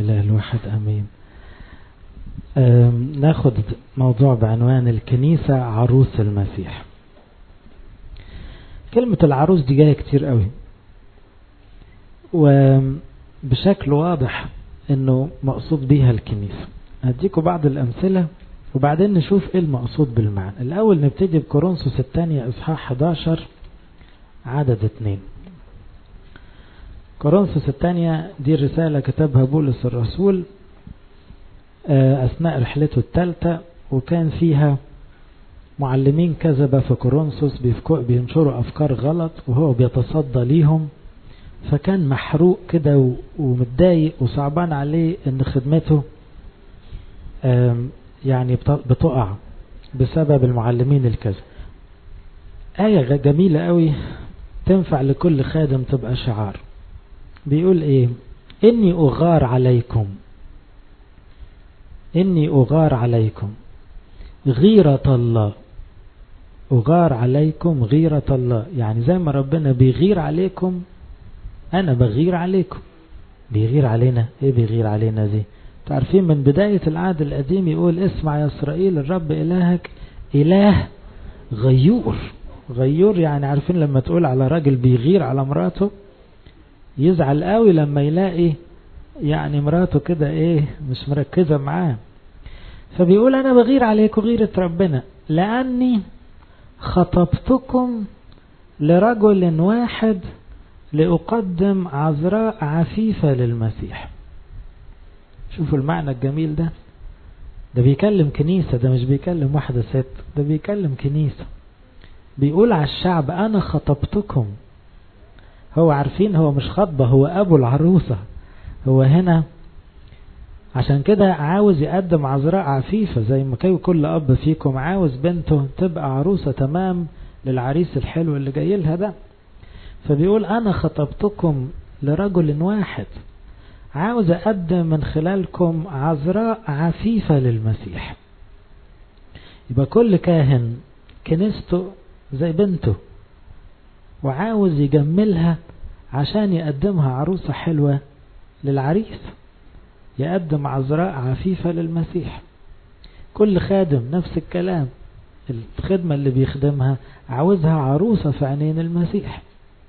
الإله الواحد أمين ناخد موضوع بعنوان الكنيسة عروس المسيح كلمة العروس دي جاية كتير قوي وبشكل واضح انه مقصود بيها الكنيسة هديكم بعض الامثلة وبعدين نشوف ايه المقصود بالمعنى الاول نبتدي بكورنثوس الثانية اصحاح 11 عدد اتنين كورنثوس الثانية دي رسالة كتبها بولس الرسول أثناء رحلته الثالثة وكان فيها معلمين كذبة في كورنثوس بينشروا أفكار غلط وهو بيتصدى ليهم فكان محروق كده ومتضايق وصعبان عليه ان خدمته يعني بتقع بسبب المعلمين الكذب آية جميلة قوي تنفع لكل خادم تبقى شعار بيقول ايه اني اغار عليكم اني اغار عليكم غيرة الله اغار عليكم غيرة الله يعني زي ما ربنا بيغير عليكم انا بغير عليكم بيغير علينا ايه بيغير علينا دي تعرفين من بداية العهد القديم يقول اسمع يا اسرائيل الرب الهك اله غيور غيور يعني عارفين لما تقول على راجل بيغير على مراته يزعل قوي لما يلاقي يعني مراته كده ايه مش مركزة معاه فبيقول انا بغير عليكم غيرة ربنا لاني خطبتكم لرجل واحد لأقدم عذراء عفيفة للمسيح شوفوا المعنى الجميل ده ده بيكلم كنيسة ده مش بيكلم واحدة ست ده بيكلم كنيسة بيقول على الشعب أنا خطبتكم هو عارفين هو مش خطبة هو أبو العروسة هو هنا عشان كده عاوز يقدم عذراء عفيفة زي ما كان كل أب فيكم عاوز بنته تبقى عروسة تمام للعريس الحلو اللي جاي لها ده فبيقول أنا خطبتكم لرجل واحد عاوز أقدم من خلالكم عذراء عفيفة للمسيح يبقى كل كاهن كنيسته زي بنته وعاوز يجملها عشان يقدمها عروسة حلوة للعريس يقدم عذراء عفيفة للمسيح كل خادم نفس الكلام الخدمة اللي بيخدمها عاوزها عروسة في عينين المسيح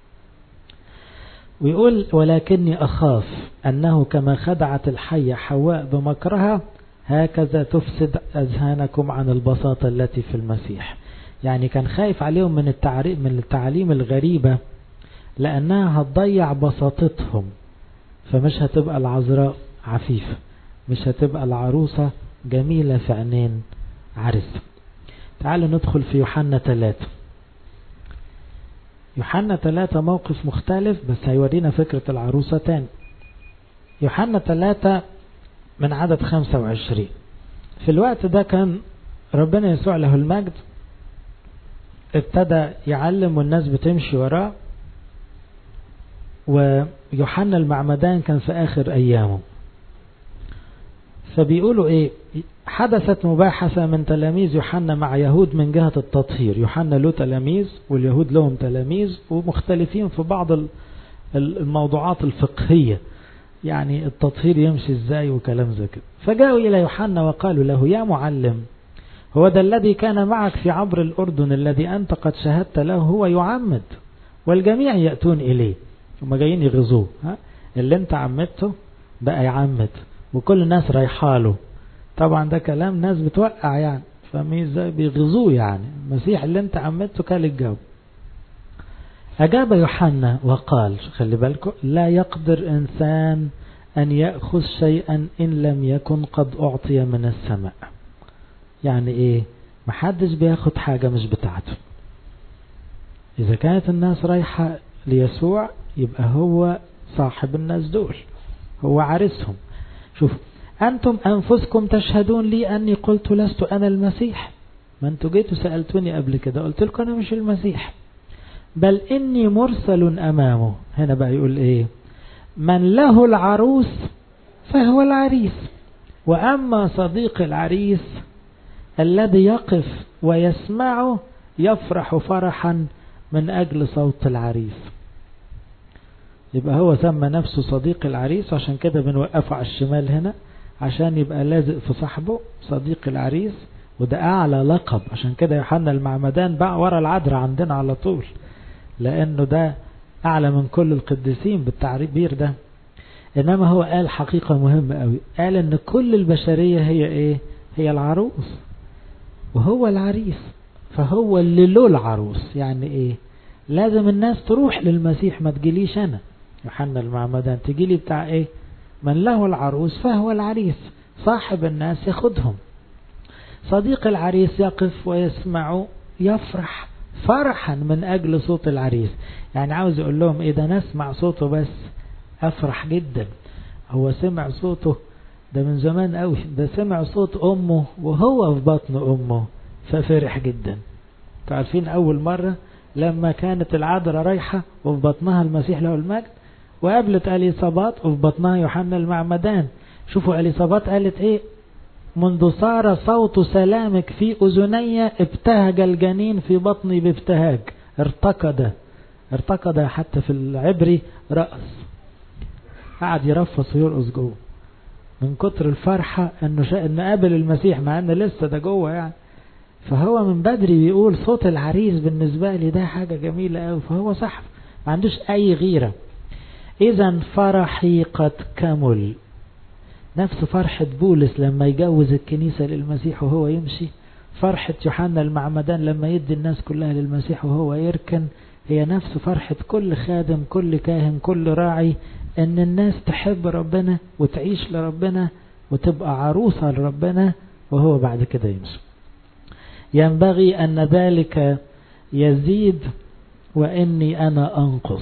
ويقول ولكني أخاف أنه كما خدعت الحية حواء بمكرها هكذا تفسد أذهانكم عن البساطة التي في المسيح يعني كان خايف عليهم من التعريم من التعاليم الغريبة لأنها هتضيع بساطتهم فمش هتبقى العذراء عفيفة مش هتبقى العروسة جميلة في عينين عرس تعالوا ندخل في يوحنا 3 يوحنا 3 موقف مختلف بس هيورينا فكرة العروسة تاني يوحنا 3 من عدد 25 في الوقت ده كان ربنا يسوع له المجد ابتدى يعلم والناس بتمشي وراه ويوحنا المعمدان كان في آخر أيامه فبيقولوا إيه حدثت مباحثة من تلاميذ يوحنا مع يهود من جهة التطهير يوحنا له تلاميذ واليهود لهم تلاميذ ومختلفين في بعض الموضوعات الفقهية يعني التطهير يمشي ازاي وكلام زي كده فجاءوا إلى يوحنا وقالوا له يا معلم هو ده الذي كان معك في عبر الأردن الذي أنت قد شهدت له هو يعمد والجميع يأتون إليه هم جايين يغزوه ها اللي انت عمدته بقى يعمد وكل الناس رايحاله طبعا ده كلام ناس بتوقع يعني فاهمين ازاي بيغزوه يعني المسيح اللي انت عمدته كان الجو أجاب يوحنا وقال خلي بالكم لا يقدر إنسان أن يأخذ شيئا إن لم يكن قد أعطي من السماء يعني إيه محدش بياخد حاجة مش بتاعته إذا كانت الناس رايحة ليسوع يبقى هو صاحب الناس دول هو عارسهم شوف أنتم أنفسكم تشهدون لي أني قلت لست أنا المسيح ما أنتوا جيتوا سألتوني قبل كده قلت لكم أنا مش المسيح بل إني مرسل أمامه هنا بقى يقول إيه من له العروس فهو العريس وأما صديق العريس الذي يقف ويسمعه يفرح فرحا من أجل صوت العريس يبقى هو سمى نفسه صديق العريس عشان كده بنوقفه على الشمال هنا عشان يبقى لازق في صاحبه صديق العريس وده أعلى لقب عشان كده يوحنا المعمدان بقى ورا العذراء عندنا على طول لأنه ده أعلى من كل القديسين بالتعبير ده إنما هو قال حقيقة مهمة قوي قال إن كل البشرية هي إيه هي العروس وهو العريس فهو اللي له العروس يعني إيه لازم الناس تروح للمسيح ما تجيليش أنا يوحنا المعمدان تجيلي بتاع إيه من له العروس فهو العريس صاحب الناس ياخدهم صديق العريس يقف ويسمع يفرح فرحا من أجل صوت العريس يعني عاوز يقول لهم إذا نسمع صوته بس أفرح جدا هو سمع صوته ده من زمان قوي ده سمع صوت أمه وهو في بطن أمه ففرح جدا تعرفين أول مرة لما كانت العذراء رايحة وفي بطنها المسيح له المجد وقابلت أليصابات وفي بطنها يوحنا المعمدان شوفوا أليصابات قالت إيه منذ صار صوت سلامك في أذني ابتهج الجنين في بطني بابتهاج ارتقد ارتقد حتى في العبري رأس قعد يرفص ويرقص جوه من كتر الفرحة انه شا... انه قابل المسيح مع ان لسه ده جوه يعني فهو من بدري بيقول صوت العريس بالنسبة لي ده حاجة جميلة قوي فهو صح ما عندوش اي غيرة اذا فرحي قد كمل نفس فرحة بولس لما يجوز الكنيسة للمسيح وهو يمشي فرحة يوحنا المعمدان لما يدي الناس كلها للمسيح وهو يركن هي نفس فرحة كل خادم كل كاهن كل راعي ان الناس تحب ربنا وتعيش لربنا وتبقى عروسة لربنا وهو بعد كده يمشي ينبغي أن ذلك يزيد وإني أنا أنقص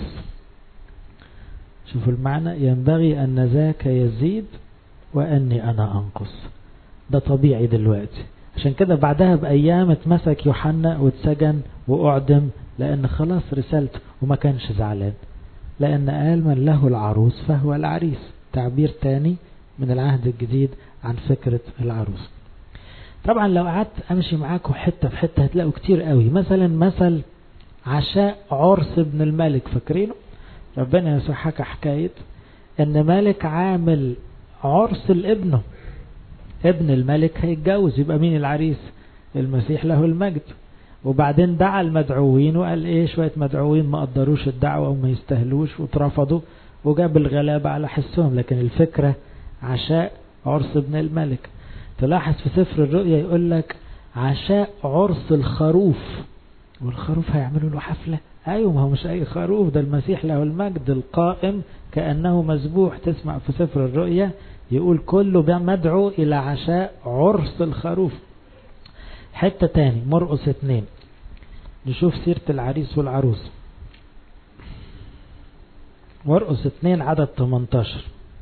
شوفوا المعنى ينبغي أن ذاك يزيد وأني أنا أنقص ده طبيعي دلوقتي عشان كده بعدها بأيام اتمسك يوحنا واتسجن وأعدم لأن خلاص رسالته وما كانش زعلان لأن قال من له العروس فهو العريس تعبير تاني من العهد الجديد عن فكرة العروس طبعا لو قعدت أمشي معاكم حتة في حتة هتلاقوا كتير قوي مثلا مثل عشاء عرس ابن الملك فاكرينه ربنا يسوع حكى حكاية ان ملك عامل عرس لابنه ابن الملك هيتجوز يبقى مين العريس المسيح له المجد وبعدين دعا المدعوين وقال ايه شوية مدعوين ما قدروش الدعوة وما يستهلوش واترفضوا وجاب الغلابة على حسهم لكن الفكرة عشاء عرس ابن الملك تلاحظ في سفر الرؤيا يقول لك عشاء عرس الخروف والخروف هيعملوا له حفلة ايوه ما هو مش اي خروف ده المسيح له المجد القائم كأنه مذبوح تسمع في سفر الرؤيا يقول كله مدعو الى عشاء عرس الخروف حتة تاني مرقس اتنين نشوف سيرة العريس والعروس مرقس اتنين عدد 18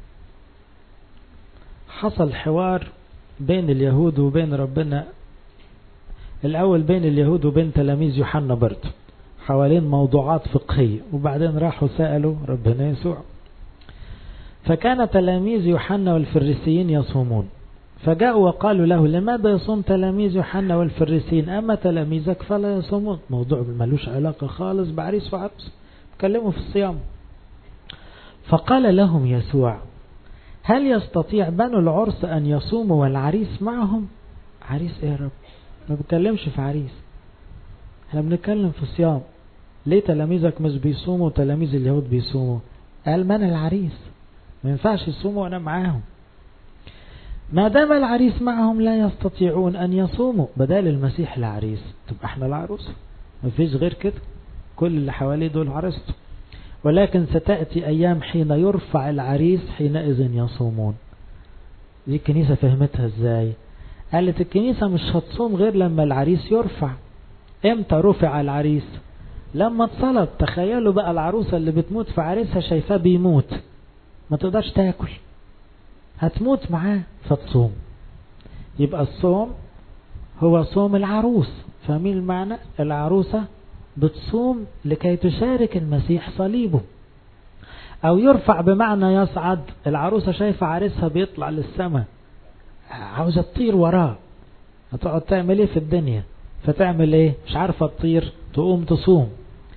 حصل حوار بين اليهود وبين ربنا الأول بين اليهود وبين تلاميذ يوحنا برضه حوالين موضوعات فقهية وبعدين راحوا سألوا ربنا يسوع فكان تلاميذ يوحنا والفريسيين يصومون فجاءوا وقالوا له لماذا يصوم تلاميذ يوحنا والفريسيين أما تلاميذك فلا يصومون موضوع ملوش علاقة خالص بعريس وعروس تكلموا في الصيام فقال لهم يسوع هل يستطيع بنو العرس أن يصوموا والعريس معهم عريس ايه يا رب ما بتكلمش في عريس احنا بنتكلم في صيام ليه تلاميذك مش بيصوموا وتلاميذ اليهود بيصوموا قال من العريس ما ينفعش يصوموا وانا معاهم ما دام العريس معهم لا يستطيعون أن يصوموا بدال المسيح العريس تبقى احنا العروس ما فيش غير كده كل اللي حواليه دول عرسته ولكن ستأتي أيام حين يرفع العريس حينئذ يصومون دي الكنيسة فهمتها ازاي قالت الكنيسة مش هتصوم غير لما العريس يرفع امتى رفع العريس لما اتصلب تخيلوا بقى العروسة اللي بتموت في عريسها شايفاه بيموت ما تقدرش تاكل هتموت معاه فتصوم يبقى الصوم هو صوم العروس فاهمين المعنى العروسة بتصوم لكي تشارك المسيح صليبه او يرفع بمعنى يصعد العروسة شايفة عريسها بيطلع للسماء عاوزة تطير وراه هتقعد تعمل ايه في الدنيا فتعمل ايه مش عارفة تطير تقوم تصوم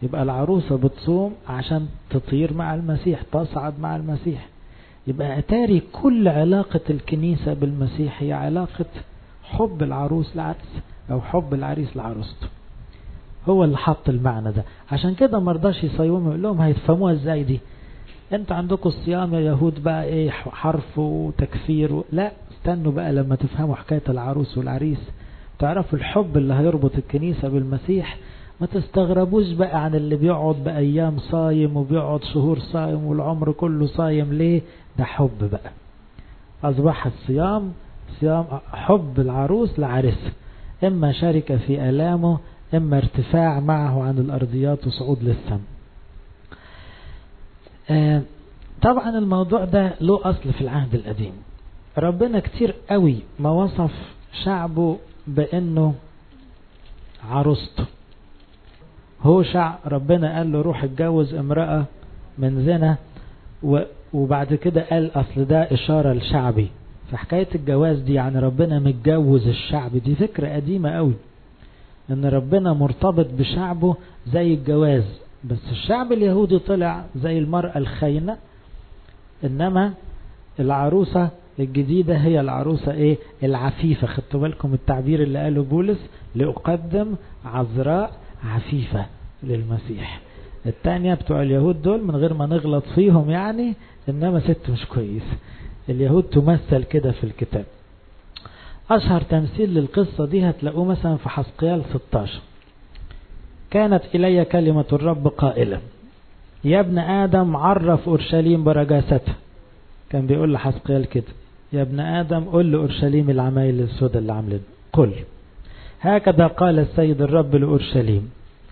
يبقى العروسة بتصوم عشان تطير مع المسيح تصعد مع المسيح يبقى أتاري كل علاقة الكنيسة بالمسيح هي علاقة حب العروس لعرس أو حب العريس لعروسته هو اللي حط المعنى ده عشان كده مرضاش يصيوموا يقول لهم هيفهموها ازاي دي انت عندكم الصيام يا يهود بقى ايه حرف وتكفير و... لا استنوا بقى لما تفهموا حكاية العروس والعريس تعرفوا الحب اللي هيربط الكنيسة بالمسيح ما تستغربوش بقى عن اللي بيقعد بأيام صايم وبيقعد شهور صايم والعمر كله صايم ليه ده حب بقى أصبح الصيام صيام حب العروس لعرسه إما شركة في ألامه إما ارتفاع معه عن الأرضيات وصعود للسماء آه طبعا الموضوع ده له أصل في العهد القديم ربنا كتير قوي ما وصف شعبه بأنه عروسته هو شعب ربنا قال له روح اتجوز امرأة من زنا وبعد كده قال أصل ده إشارة لشعبي فحكاية الجواز دي يعني ربنا متجوز الشعب دي فكرة قديمة قوي ان ربنا مرتبط بشعبه زي الجواز بس الشعب اليهودي طلع زي المرأة الخاينة انما العروسة الجديدة هي العروسة ايه العفيفة خدتوا بالكم التعبير اللي قاله بولس لأقدم عذراء عفيفة للمسيح التانية بتوع اليهود دول من غير ما نغلط فيهم يعني انما ست مش كويس اليهود تمثل كده في الكتاب أشهر تمثيل للقصة دي هتلاقوه مثلا في حسقيال 16 كانت إلي كلمة الرب قائلة يا ابن آدم عرف أورشليم برجاستها كان بيقول لحسقيال كده يا ابن آدم قل لأورشليم العمايل السوداء اللي عاملين قل هكذا قال السيد الرب لأورشليم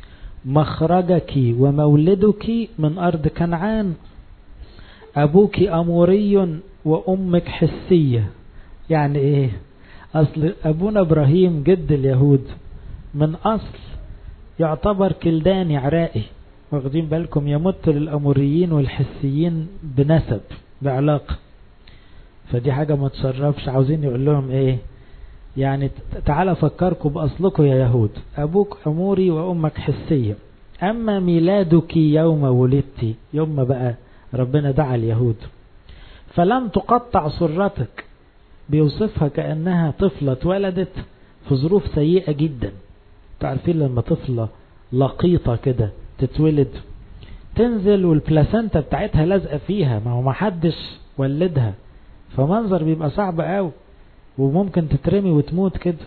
مخرجك ومولدك من أرض كنعان أبوك أموري وأمك حسية يعني إيه أصل أبونا إبراهيم جد اليهود من أصل يعتبر كلداني عرائي واخدين بالكم يمت للأموريين والحسيين بنسب بعلاقة فدي حاجة ما تشرفش عاوزين يقول لهم ايه يعني تعالى فكركم بأصلكم يا يهود أبوك أموري وأمك حسية أما ميلادك يوم ولدت يوم ما بقى ربنا دعا اليهود فلم تقطع سرتك بيوصفها كأنها طفلة اتولدت في ظروف سيئة جدا تعرفين لما طفلة لقيطة كده تتولد تنزل والبلاسنتا بتاعتها لازقة فيها ما هو محدش ولدها فمنظر بيبقى صعب قوي وممكن تترمي وتموت كده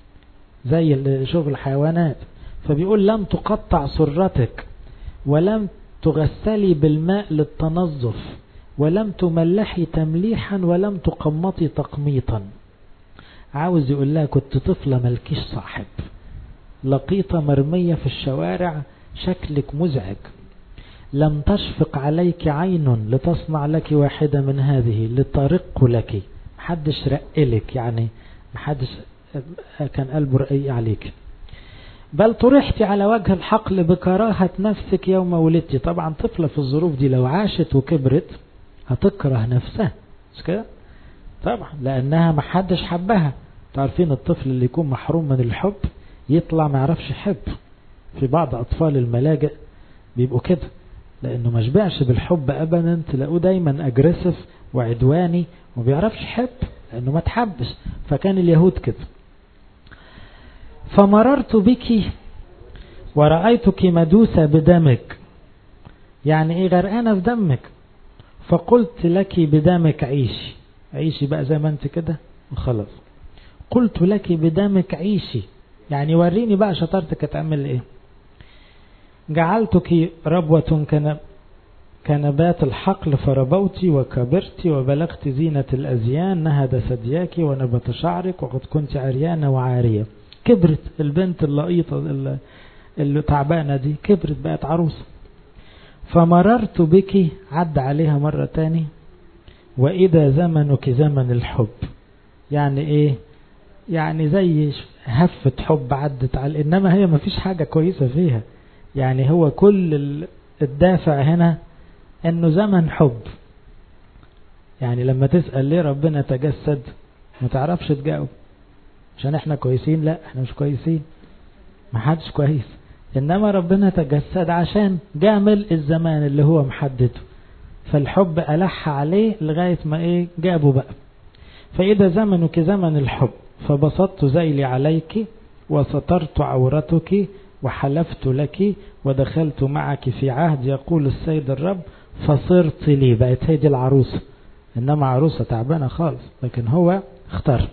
زي شغل الحيوانات فبيقول لم تقطع سرتك ولم تغسلي بالماء للتنظف ولم تملحي تمليحا ولم تقمطي تقميطا عاوز يقول لها كنت طفلة ملكيش صاحب لقيطة مرمية في الشوارع شكلك مزعج لم تشفق عليك عين لتصنع لك واحدة من هذه لترق لك محدش رقلك يعني محدش كان قلبه رقيق عليك بل طرحت على وجه الحقل بكراهة نفسك يوم ولدت طبعا طفلة في الظروف دي لو عاشت وكبرت هتكره نفسها مش كده طبعا لانها محدش حبها تعرفين الطفل اللي يكون محروم من الحب يطلع ما يعرفش يحب في بعض اطفال الملاجئ بيبقوا كده لانه ما شبعش بالحب ابدا تلاقوه دايما اجريسيف وعدواني وما بيعرفش يحب لانه ما تحبش فكان اليهود كده فمررت بك ورأيتك مدوسة بدمك يعني ايه غرقانة في دمك فقلت لك بدمك عيشي عيشي بقى زي ما انت كده وخلاص قلت لك بدمك عيشي يعني وريني بقى شطارتك هتعمل ايه جعلتك ربوة كنبات الحقل فربوت وكبرت وبلغت زينة الأزيان نهد ثدياك ونبت شعرك وقد كنت عريانة وعارية كبرت البنت اللقيطة اللي تعبانة دي كبرت بقت عروسة فمررت بك عد عليها مرة تاني وإذا زمنك زمن الحب يعني إيه يعني زي هفة حب عدت على إنما هي ما فيش حاجة كويسة فيها يعني هو كل الدافع هنا إنه زمن حب يعني لما تسأل ليه ربنا تجسد ما تعرفش تجاوب عشان احنا كويسين لا احنا مش كويسين ما حدش كويس إنما ربنا تجسد عشان جامل الزمان اللي هو محدده فالحب ألح عليه لغاية ما إيه جابه بقى فإذا زمنك زمن الحب فبسطت ذيلي عليك وسترت عورتك وحلفت لك ودخلت معك في عهد يقول السيد الرب فصرت لي بقت هي دي العروسة إنما عروسة تعبانة خالص لكن هو اختار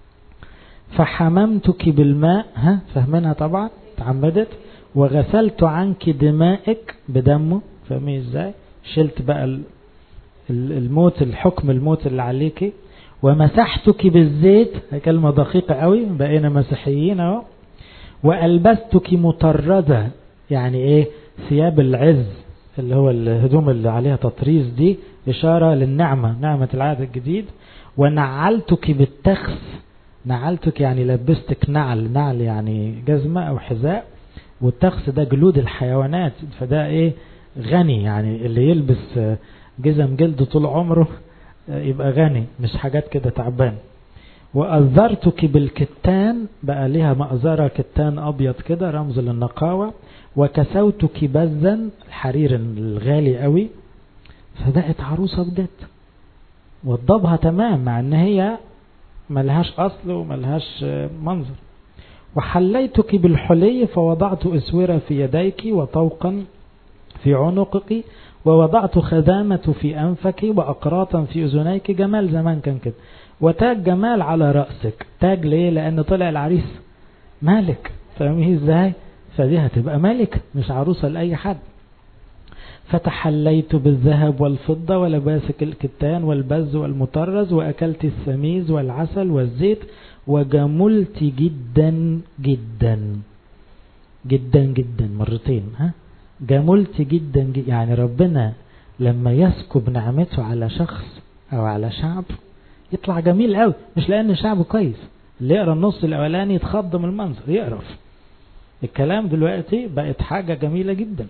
فحممتك بالماء ها فهمناها طبعا تعمدت وغسلت عنك دمائك بدمه فاهمين ازاي شلت بقى الموت الحكم الموت اللي عليك ومسحتك بالزيت كلمة دقيقة قوي بقينا مسيحيين اهو وألبستك مطردة يعني ايه ثياب العز اللي هو الهدوم اللي عليها تطريز دي إشارة للنعمة نعمة العهد الجديد ونعلتك بالتخس نعلتك يعني لبستك نعل نعل يعني جزمة أو حذاء والتخس ده جلود الحيوانات فده ايه غني يعني اللي يلبس جزم جلد طول عمره يبقى غني مش حاجات كده تعبان وأذرتك بالكتان بقى ليها مأزرة كتان أبيض كده رمز للنقاوة وكسوتك بزا الحرير الغالي قوي فبقت عروسة بجد وضبها تمام مع ان هي ملهاش أصل وملهاش منظر وحليتك بالحلي فوضعت أسورة في يديك وطوقا في عنقك ووضعت خدامة في أنفك وأقراطا في أذنيك جمال زمان كان كده وتاج جمال على رأسك تاج ليه لأن طلع العريس مالك فاهمه ازاي فدي هتبقى ملك مش عروسة لأي حد فتحليت بالذهب والفضة ولباسك الكتان والبز والمطرز وأكلت السميز والعسل والزيت وجملت جدا جدا جدا جدا مرتين ها جملت جدا, جدا يعني ربنا لما يسكب نعمته على شخص او على شعب يطلع جميل قوي مش لان شعبه كويس اللي يقرا النص الاولاني يتخض من المنظر يقرف الكلام دلوقتي بقت حاجة جميلة جدا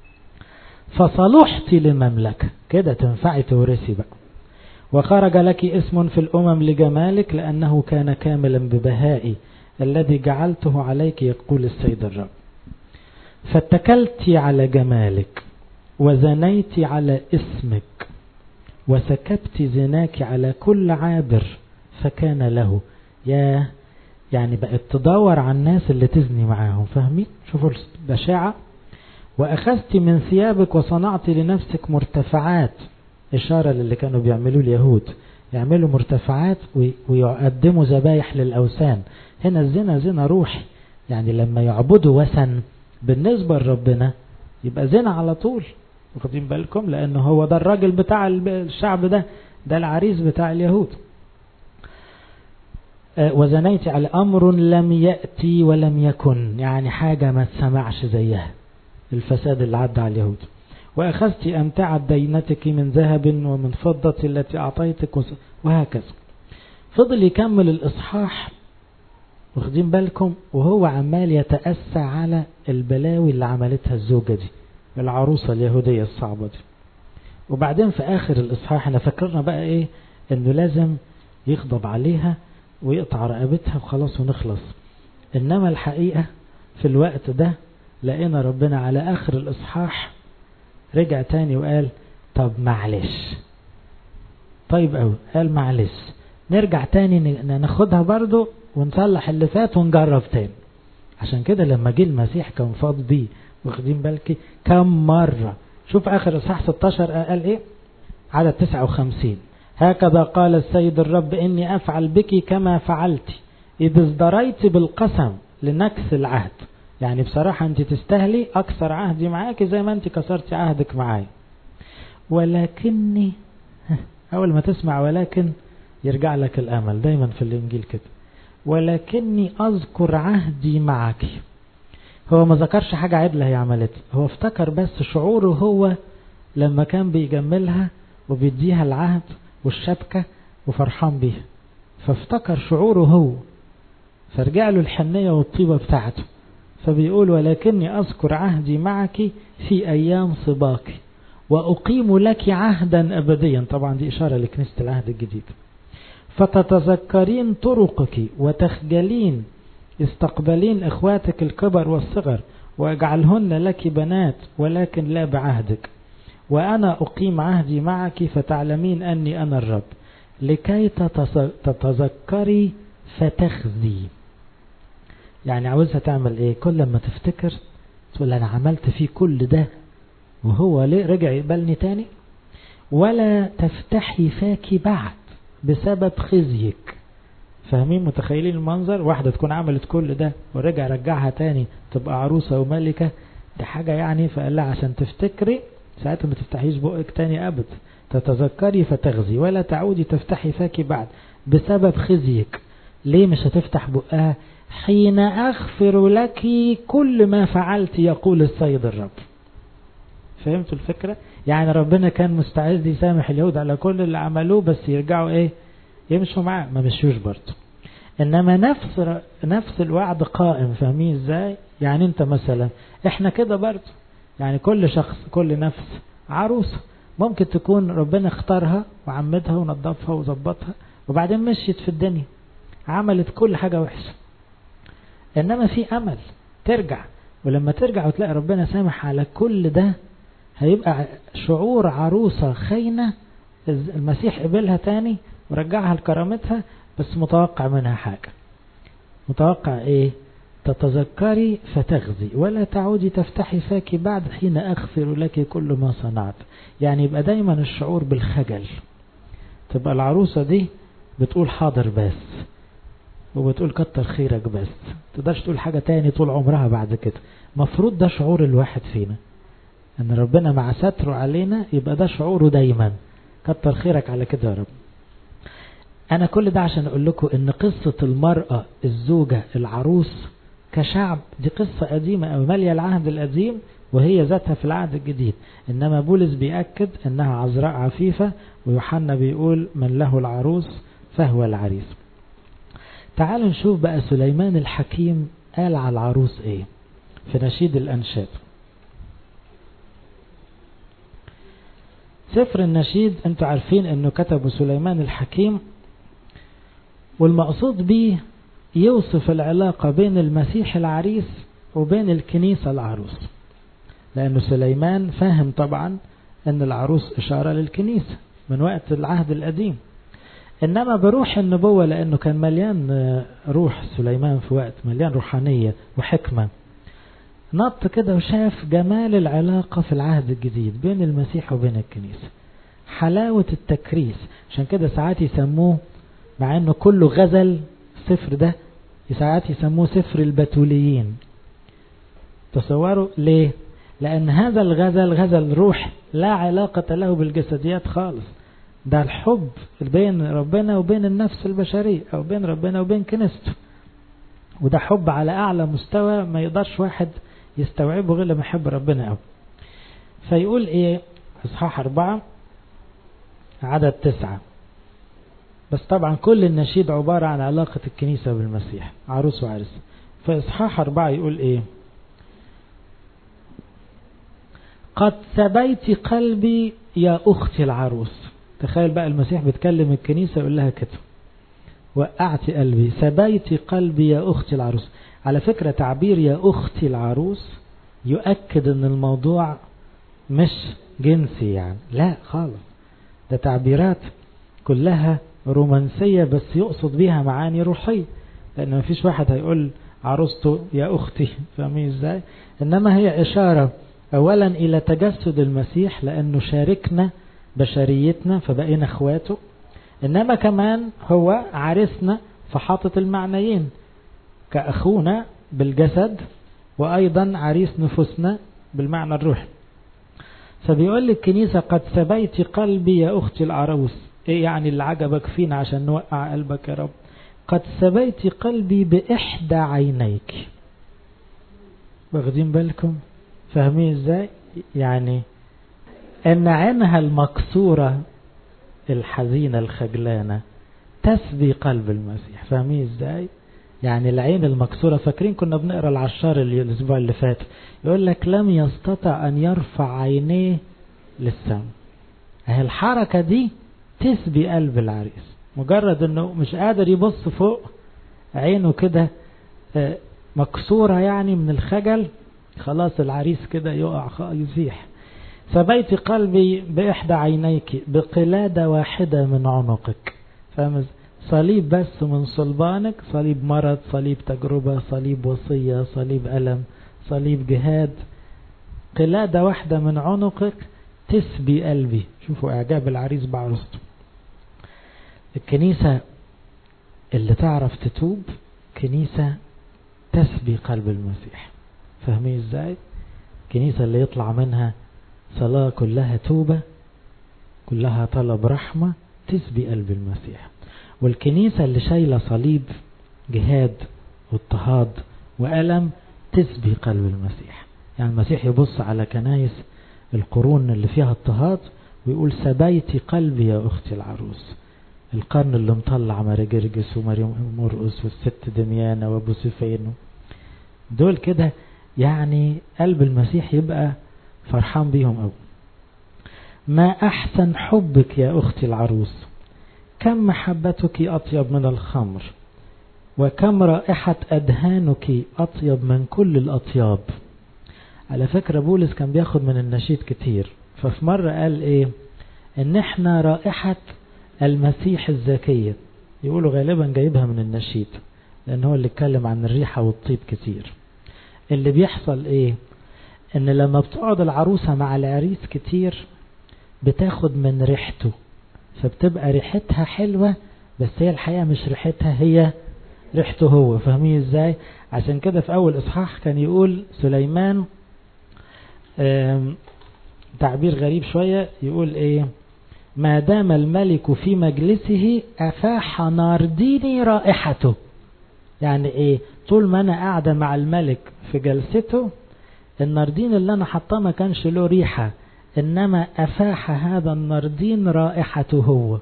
فصلحت لمملكة كده تنفعي تورثي بقى وخرج لك اسم في الأمم لجمالك لأنه كان كاملا ببهائي الذي جعلته عليك يقول السيد الرب فاتكلت على جمالك وزنيت على اسمك وسكبت زناك على كل عابر فكان له يا يعني بقت تدور على الناس اللي تزني معاهم فاهمين شوفوا البشاعة وأخذت من ثيابك وصنعت لنفسك مرتفعات إشارة للي كانوا بيعملوا اليهود يعملوا مرتفعات ويقدموا ذبايح للأوثان هنا الزنا زنا روحي يعني لما يعبدوا وثن بالنسبة لربنا يبقى زنا على طول واخدين بالكم لأنه هو ده الراجل بتاع الشعب ده ده العريس بتاع اليهود وزنيت على أمر لم يأتي ولم يكن يعني حاجة ما تسمعش زيها الفساد اللي عدى على اليهود وأخذت أمتعة دينتك من ذهب ومن فضة التي أعطيتك وهكذا فضل يكمل الإصحاح واخدين بالكم وهو عمال يتأسى على البلاوي اللي عملتها الزوجة دي العروسة اليهودية الصعبة دي وبعدين في آخر الإصحاح احنا فكرنا بقى إيه إنه لازم يغضب عليها ويقطع رقبتها وخلاص ونخلص إنما الحقيقة في الوقت ده لقينا ربنا على آخر الإصحاح رجع تاني وقال طب معلش طيب قوي قال معلش نرجع تاني ناخدها برضو ونصلح اللي فات ونجرب تاني عشان كده لما جه المسيح كان فاض بيه واخدين بالك كم مرة شوف آخر إصحاح 16 قال إيه عدد 59 هكذا قال السيد الرب إني أفعل بك كما فعلت إذ ازدريت بالقسم لنكس العهد يعني بصراحة أنت تستاهلي أكثر عهدي معاك زي ما أنت كسرت عهدك معاي ولكني أول ما تسمع ولكن يرجع لك الأمل دايما في الإنجيل كده ولكني أذكر عهدي معك هو ما ذكرش حاجة عدلة هي عملتها هو افتكر بس شعوره هو لما كان بيجملها وبيديها العهد والشبكة وفرحان بيها فافتكر شعوره هو فرجع له الحنية والطيبة بتاعته فبيقول ولكني أذكر عهدي معك في أيام صباك وأقيم لك عهدا أبديا طبعا دي إشارة لكنيسة العهد الجديد فتتذكرين طرقك وتخجلين استقبلين إخواتك الكبر والصغر واجعلهن لك بنات ولكن لا بعهدك وأنا أقيم عهدي معك فتعلمين أني أنا الرب لكي تتذكري فتخزي يعني عاوزها تعمل ايه كل ما تفتكر تقول انا عملت فيه كل ده وهو ليه رجع يقبلني تاني ولا تفتحي فاكي بعد بسبب خزيك فاهمين متخيلين المنظر واحدة تكون عملت كل ده ورجع رجعها تاني تبقى عروسة وملكة دي حاجة يعني فقال لها عشان تفتكري ساعتها ما تفتحيش بقك تاني أبد تتذكري فتغزي ولا تعودي تفتحي فاكي بعد بسبب خزيك ليه مش هتفتح بقها حين أغفر لك كل ما فعلت يقول السيد الرب فهمتوا الفكرة يعني ربنا كان مستعد يسامح اليهود على كل اللي عملوه بس يرجعوا ايه يمشوا معاه ما مشيوش برضه انما نفس نفس الوعد قائم فاهمين ازاي يعني انت مثلا احنا كده برضه يعني كل شخص كل نفس عروسه ممكن تكون ربنا اختارها وعمدها ونظفها وظبطها وبعدين مشيت في الدنيا عملت كل حاجة وحشة انما في امل ترجع ولما ترجع وتلاقي ربنا سامح على كل ده هيبقى شعور عروسة خاينة المسيح قبلها تاني ورجعها لكرامتها بس متوقع منها حاجة متوقع ايه تتذكري فتغزي ولا تعودي تفتحي فاك بعد حين أغفر لك كل ما صنعت يعني يبقى دايما الشعور بالخجل تبقى العروسة دي بتقول حاضر بس وبتقول كتر خيرك بس تقدرش تقول حاجة تاني طول عمرها بعد كده مفروض ده شعور الواحد فينا ان ربنا مع ستره علينا يبقى ده شعوره دايما كتر خيرك على كده يا رب انا كل ده عشان اقول لكم ان قصة المرأة الزوجة العروس كشعب دي قصة قديمة أو مالية العهد القديم وهي ذاتها في العهد الجديد إنما بولس بيأكد إنها عذراء عفيفة ويوحنا بيقول من له العروس فهو العريس تعالوا نشوف بقى سليمان الحكيم قال على العروس ايه في نشيد الأنشاد سفر النشيد انتوا عارفين انه كتبه سليمان الحكيم والمقصود به يوصف العلاقة بين المسيح العريس وبين الكنيسة العروس لأنه سليمان فاهم طبعا أن العروس إشارة للكنيسة من وقت العهد القديم إنما بروح النبوة لأنه كان مليان روح سليمان في وقت مليان روحانية وحكمة نط كده وشاف جمال العلاقة في العهد الجديد بين المسيح وبين الكنيسة حلاوة التكريس عشان كده ساعات يسموه مع انه كله غزل السفر ده ساعات يسموه سفر البتوليين تصوروا ليه لأن هذا الغزل غزل روح لا علاقة له بالجسديات خالص ده الحب بين ربنا وبين النفس البشرية أو بين ربنا وبين كنيسته وده حب على أعلى مستوى ما يقدرش واحد يستوعبه غير لما يحب ربنا أو فيقول إيه إصحاح أربعة عدد تسعة بس طبعا كل النشيد عبارة عن علاقة الكنيسة بالمسيح عروس وعرس فإصحاح أربعة يقول إيه قد سبيت قلبي يا أختي العروس تخيل بقى المسيح بيتكلم الكنيسة يقول لها كده وقعت قلبي سبيت قلبي يا أختي العروس على فكرة تعبير يا أختي العروس يؤكد أن الموضوع مش جنسي يعني لا خالص ده تعبيرات كلها رومانسية بس يقصد بيها معاني روحية لأن مفيش واحد هيقول عروسته يا أختي فاهمين ازاي إنما هي إشارة أولا إلى تجسد المسيح لأنه شاركنا بشريتنا فبقينا اخواته إنما كمان هو عرسنا فحاطط المعنيين كأخونا بالجسد وأيضا عريس نفوسنا بالمعنى الروحي فبيقول الكنيسة قد سبيت قلبي يا أختي العروس ايه يعني اللي عجبك فينا عشان نوقع قلبك يا رب قد سبيت قلبي بإحدى عينيك واخدين بالكم فاهمين ازاي يعني ان عينها المكسورة الحزينة الخجلانة تسبي قلب المسيح فاهمين ازاي يعني العين المكسورة فاكرين كنا بنقرا العشار الاسبوع اللي فات يقول لك لم يستطع ان يرفع عينيه للسماء اهي الحركة دي تسبي قلب العريس مجرد انه مش قادر يبص فوق عينه كده مكسورة يعني من الخجل خلاص العريس كده يقع يزيح سبيت قلبي بإحدى عينيك بقلادة واحدة من عنقك فاهم صليب بس من صلبانك صليب مرض صليب تجربة صليب وصية صليب ألم صليب جهاد قلادة واحدة من عنقك تسبي قلبي شوفوا إعجاب العريس بعروسته الكنيسة اللي تعرف تتوب كنيسة تسبي قلب المسيح فاهمين ازاي الكنيسة اللي يطلع منها صلاة كلها توبة كلها طلب رحمة تسبي قلب المسيح والكنيسة اللي شايلة صليب جهاد واضطهاد وألم تسبي قلب المسيح يعني المسيح يبص على كنايس القرون اللي فيها اضطهاد ويقول سبيتي قلبي يا أختي العروس القرن اللي مطلع ماري جرجس وماري مرقس والست دميانة وابو سفين دول كده يعني قلب المسيح يبقى فرحان بيهم أوي ما أحسن حبك يا أختي العروس كم محبتك أطيب من الخمر وكم رائحة أدهانك أطيب من كل الأطياب على فكرة بولس كان بياخد من النشيد كتير ففي مرة قال إيه إن إحنا رائحة المسيح الزكية يقولوا غالبا جايبها من النشيد لأن هو اللي اتكلم عن الريحة والطيب كتير اللي بيحصل إيه إن لما بتقعد العروسة مع العريس كتير بتاخد من ريحته فبتبقى ريحتها حلوة بس هي الحقيقة مش ريحتها هي ريحته هو فاهمين ازاي عشان كده في اول اصحاح كان يقول سليمان تعبير غريب شوية يقول ايه ما دام الملك في مجلسه افاح نارديني رائحته يعني ايه طول ما انا قاعدة مع الملك في جلسته الناردين اللي انا حطاه ما كانش له ريحة انما افاح هذا الناردين رائحته هو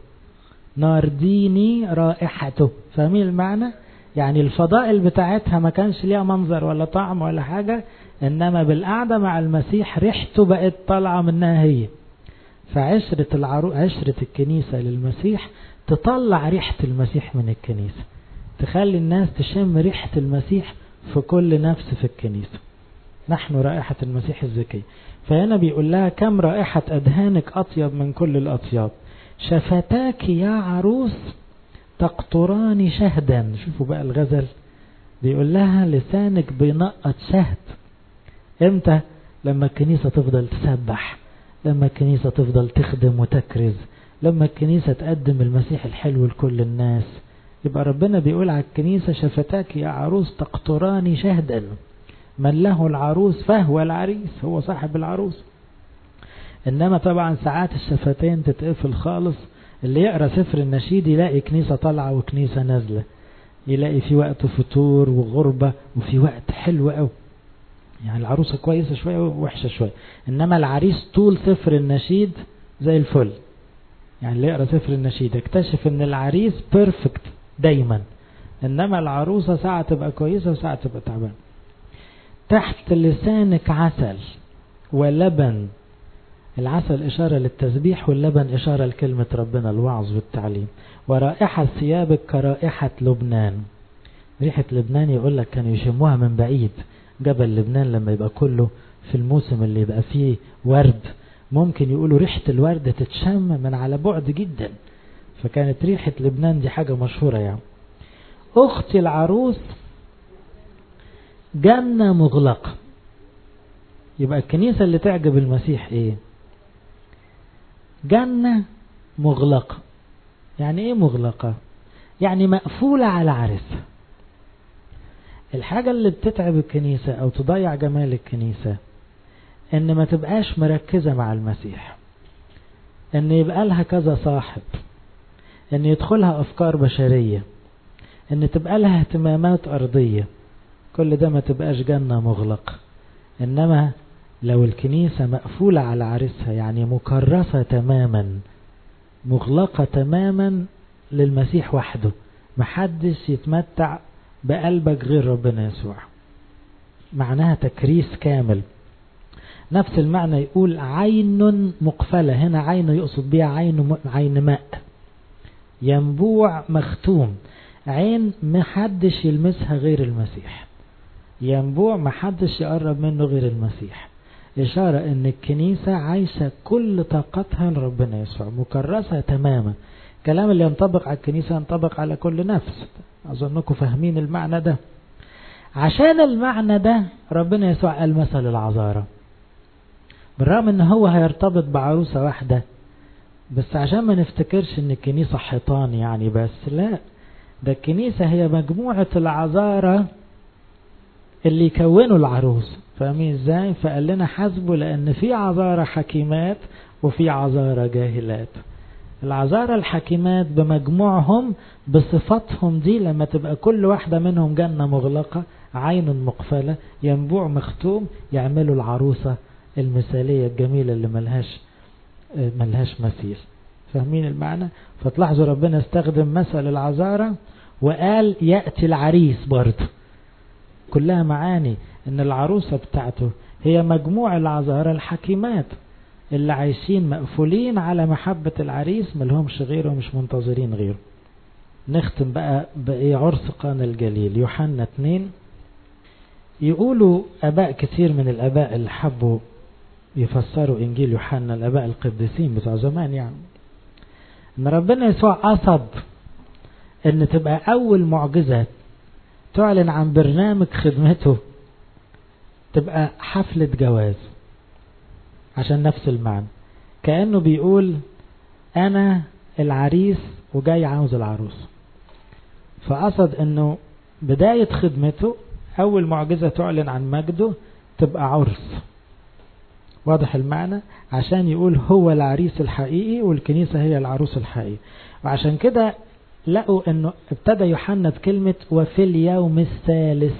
نارديني رائحته فاهمين المعنى يعني الفضائل بتاعتها ما كانش ليها منظر ولا طعم ولا حاجة انما بالقعدة مع المسيح ريحته بقت طالعة منها هي فعشرة العرو عشرة الكنيسة للمسيح تطلع ريحة المسيح من الكنيسة تخلي الناس تشم ريحة المسيح في كل نفس في الكنيسة نحن رائحة المسيح الزكي فهنا بيقول لها كم رائحة أدهانك أطيب من كل الأطياب شفتاك يا عروس تقطران شهدا شوفوا بقى الغزل بيقول لها لسانك بينقط شهد امتى لما الكنيسة تفضل تسبح لما الكنيسة تفضل تخدم وتكرز لما الكنيسة تقدم المسيح الحلو لكل الناس يبقى ربنا بيقول على الكنيسة شفتاك يا عروس تقطران شهدا من له العروس فهو العريس هو صاحب العروس انما طبعا ساعات الشفتين تتقفل خالص اللي يقرا سفر النشيد يلاقي كنيسة طالعة وكنيسة نازلة يلاقي في وقت فتور وغربة وفي وقت حلو قوي يعني العروسة كويسة شوية ووحشة شوية انما العريس طول سفر النشيد زي الفل يعني اللي يقرا سفر النشيد اكتشف ان العريس بيرفكت دايما انما العروسة ساعة تبقى كويسة وساعة تبقى تعبانة تحت لسانك عسل ولبن العسل إشارة للتسبيح واللبن إشارة لكلمة ربنا الوعظ والتعليم ورائحة ثيابك كرائحة لبنان ريحة لبنان يقول لك كانوا يشموها من بعيد جبل لبنان لما يبقى كله في الموسم اللي يبقى فيه ورد ممكن يقولوا ريحة الورد تتشم من على بعد جدا فكانت ريحة لبنان دي حاجة مشهورة يعني أختي العروس جنة مغلقة يبقى الكنيسة اللي تعجب المسيح ايه جنة مغلقة يعني ايه مغلقة يعني مقفولة على عرسها الحاجة اللي بتتعب الكنيسة او تضيع جمال الكنيسة ان ما تبقاش مركزة مع المسيح ان يبقى لها كذا صاحب ان يدخلها افكار بشرية ان تبقى لها اهتمامات ارضية كل ده ما تبقاش جنة مغلق انما لو الكنيسة مقفولة على عرسها يعني مكرسة تماما مغلقة تماما للمسيح وحده محدش يتمتع بقلبك غير ربنا يسوع معناها تكريس كامل نفس المعنى يقول عين مقفلة هنا عين يقصد بها عين عين ماء ينبوع مختوم عين محدش يلمسها غير المسيح ينبوع محدش يقرب منه غير المسيح إشارة أن الكنيسة عايشة كل طاقتها لربنا يسوع مكرسة تماما الكلام اللي ينطبق على الكنيسة ينطبق على كل نفس أظنكم فاهمين المعنى ده عشان المعنى ده ربنا يسوع قال مثل العذارة بالرغم ان هو هيرتبط بعروسة واحدة بس عشان ما نفتكرش ان الكنيسة حيطان يعني بس لا ده الكنيسة هي مجموعة العذارة اللي يكونوا العروس فاهمين ازاي فقال لنا حسبوا لان في عذارة حكيمات وفي عذارة جاهلات العذارى الحكيمات بمجموعهم بصفاتهم دي لما تبقى كل واحدة منهم جنة مغلقة عين مقفلة ينبوع مختوم يعملوا العروسة المثالية الجميلة اللي ملهاش ملهاش مثيل فاهمين المعنى فتلاحظوا ربنا استخدم مثل العذارى وقال يأتي العريس برضه كلها معاني ان العروسة بتاعته هي مجموع العذارى الحكيمات اللي عايشين مقفولين على محبة العريس ملهمش غيره ومش منتظرين غيره نختم بقى بإيه عرس قانا الجليل يوحنا 2 يقولوا أباء كثير من الأباء اللي حبوا يفسروا إنجيل يوحنا الأباء القديسين بتوع زمان يعني إن ربنا يسوع قصد إن تبقى أول معجزة تعلن عن برنامج خدمته تبقى حفلة جواز عشان نفس المعنى كأنه بيقول أنا العريس وجاي عاوز العروس فقصد أنه بداية خدمته أول معجزة تعلن عن مجده تبقى عرس واضح المعنى عشان يقول هو العريس الحقيقي والكنيسة هي العروس الحقيقي وعشان كده لقوا أنه ابتدى يوحنا بكلمة وفي اليوم الثالث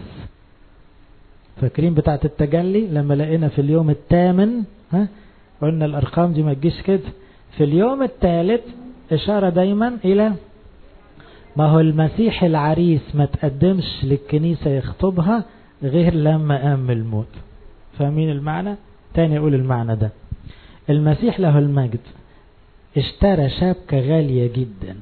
فاكرين بتاعت التجلي لما لقينا في اليوم الثامن ها قلنا الأرقام دي ما تجيش كده في اليوم الثالث إشارة دايما إلى ما هو المسيح العريس ما تقدمش للكنيسة يخطبها غير لما قام من الموت فاهمين المعنى تاني أقول المعنى ده المسيح له المجد اشترى شبكة غالية جدا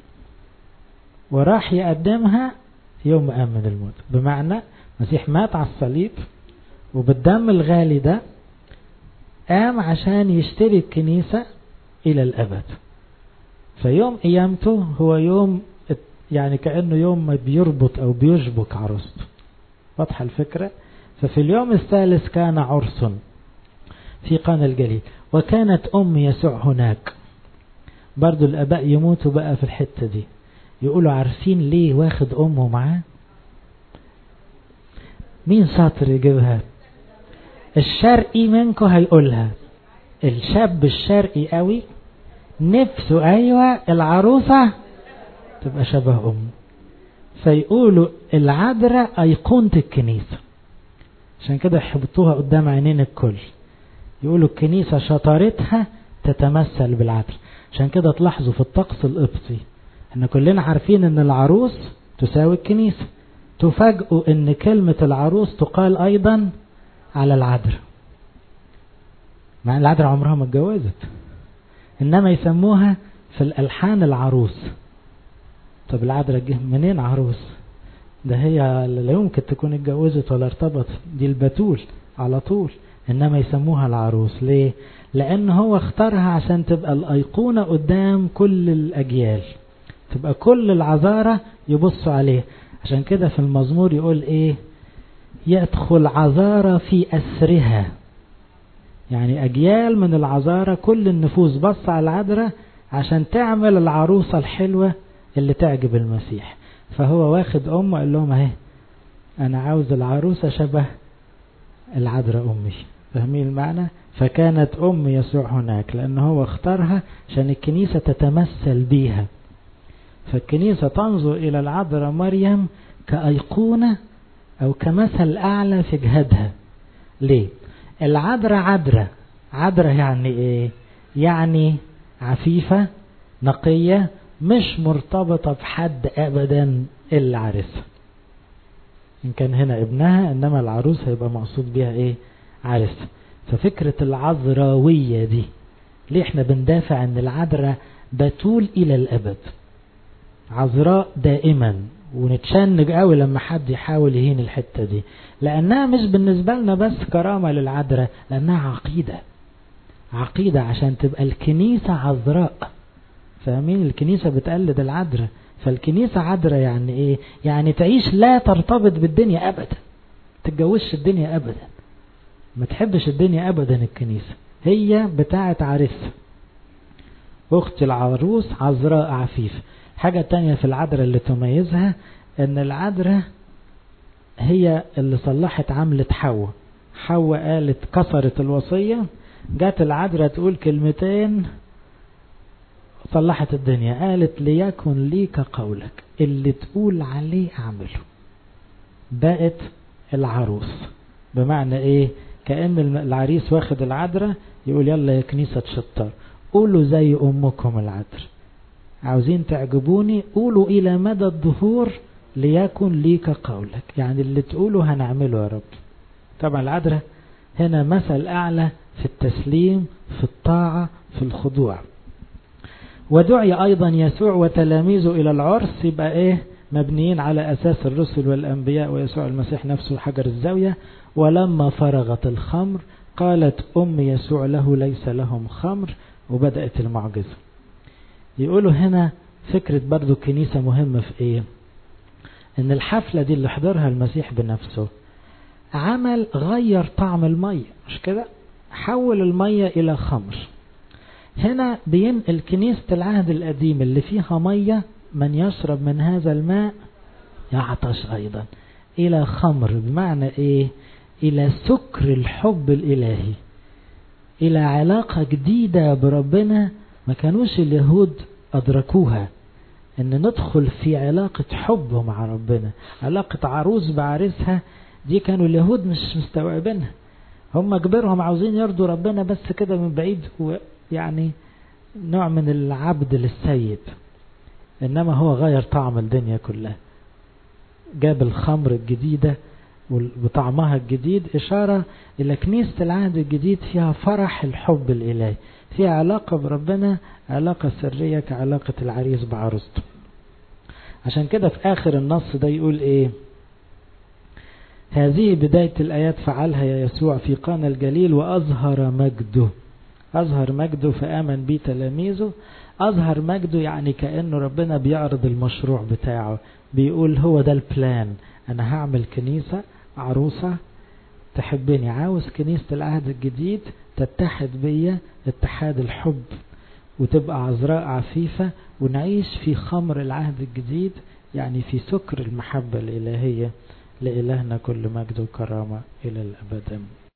وراح يقدمها يوم قام من الموت بمعنى المسيح مات على الصليب وبالدم الغالي ده قام عشان يشتري الكنيسة إلى الأبد فيوم قيامته هو يوم يعني كأنه يوم ما بيربط أو بيشبك عروسته واضحة الفكرة ففي اليوم الثالث كان عرس في قانا الجليل وكانت أم يسوع هناك برضو الأباء يموتوا بقى في الحتة دي يقولوا عارفين ليه واخد أمه معاه مين شاطر يجيبها الشرقي منكم هيقولها الشاب الشرقي قوي نفسه ايوه العروسة تبقى شبه امه فيقولوا العذراء ايقونة الكنيسة عشان كده يحطوها قدام عينين الكل يقولوا الكنيسة شطارتها تتمثل بالعذراء عشان كده تلاحظوا في الطقس القبطي ان كلنا عارفين ان العروس تساوي الكنيسة تفاجئوا ان كلمة العروس تقال ايضا على العذراء مع العذراء عمرها ما اتجوزت انما يسموها في الالحان العروس طب العذراء جه منين عروس ده هي لا يمكن تكون اتجوزت ولا ارتبطت دي البتول على طول انما يسموها العروس ليه لان هو اختارها عشان تبقى الايقونة قدام كل الاجيال تبقى كل العذارة يبصوا عليه عشان كده في المزمور يقول ايه يدخل عذارى في أسرها يعني أجيال من العذارى كل النفوس بص على العذراء عشان تعمل العروسة الحلوة اللي تعجب المسيح فهو واخد أمه قال لهم اهي أنا عاوز العروسة شبه العذراء أمي فاهمين المعنى فكانت أم يسوع هناك لأن هو اختارها عشان الكنيسة تتمثل بيها فالكنيسة تنظر إلى العذراء مريم كأيقونة أو كمثل أعلى في جهادها ليه العذراء عذراء عذراء يعني إيه يعني عفيفة نقية مش مرتبطة بحد أبدا إلا عرسها إن كان هنا ابنها إنما العروس هيبقى مقصود بيها إيه عرسها ففكرة العذراوية دي ليه احنا بندافع ان العذراء بتول إلى الأبد عذراء دائما ونتشنج قوي لما حد يحاول يهين الحتة دي لأنها مش بالنسبة لنا بس كرامة للعذراء لأنها عقيدة عقيدة عشان تبقى الكنيسة عذراء فاهمين الكنيسة بتقلد العذراء فالكنيسة عذراء يعني ايه يعني تعيش لا ترتبط بالدنيا ابدا تتجوزش الدنيا ابدا ما تحبش الدنيا ابدا الكنيسة هي بتاعة عريسها اخت العروس عذراء عفيف حاجة تانية في العذراء اللي تميزها ان العذراء هي اللي صلحت عملة حواء حواء قالت كسرت الوصية جات العذراء تقول كلمتين صلحت الدنيا قالت ليكن ليك قولك اللي تقول عليه اعمله بقت العروس بمعنى ايه كأن العريس واخد العذراء يقول يلا يا كنيسة شطار قولوا زي امكم العذراء عاوزين تعجبوني قولوا الى مدى الظهور ليكن ليك قولك يعني اللي تقوله هنعمله يا رب طبعا العذراء هنا مثل اعلى في التسليم في الطاعة في الخضوع ودعي أيضا يسوع وتلاميذه إلى العرس يبقى إيه مبنيين على أساس الرسل والأنبياء ويسوع المسيح نفسه حجر الزاوية ولما فرغت الخمر قالت أم يسوع له ليس لهم خمر وبدأت المعجزة يقولوا هنا فكرة برضو الكنيسة مهمة في إيه إن الحفلة دي اللي حضرها المسيح بنفسه عمل غير طعم المية مش كده حول المية إلى خمر هنا بينقل كنيسة العهد القديم اللي فيها مية من يشرب من هذا الماء يعطش أيضا إلى خمر بمعنى إيه إلى سكر الحب الإلهي إلى علاقة جديدة بربنا ما كانوش اليهود أدركوها إن ندخل في علاقة حب مع ربنا علاقة عروس بعريسها دي كانوا اليهود مش مستوعبينها هم كبرهم عاوزين يرضوا ربنا بس كده من بعيد يعني نوع من العبد للسيد إنما هو غير طعم الدنيا كلها جاب الخمر الجديدة وطعمها الجديد إشارة إلى كنيسة العهد الجديد فيها فرح الحب الإلهي فيها علاقة بربنا علاقة سرية كعلاقة العريس بعروسته عشان كده في آخر النص ده يقول إيه هذه بداية الآيات فعلها يا يسوع في قانا الجليل وأظهر مجده أظهر مجده فآمن بيه تلاميذه أظهر مجده يعني كأنه ربنا بيعرض المشروع بتاعه بيقول هو ده البلان أنا هعمل كنيسة عروسة تحبني عاوز كنيسة العهد الجديد تتحد بيا اتحاد الحب وتبقى عذراء عفيفة ونعيش في خمر العهد الجديد يعني في سكر المحبة الإلهية لإلهنا كل مجد وكرامة إلى الأبد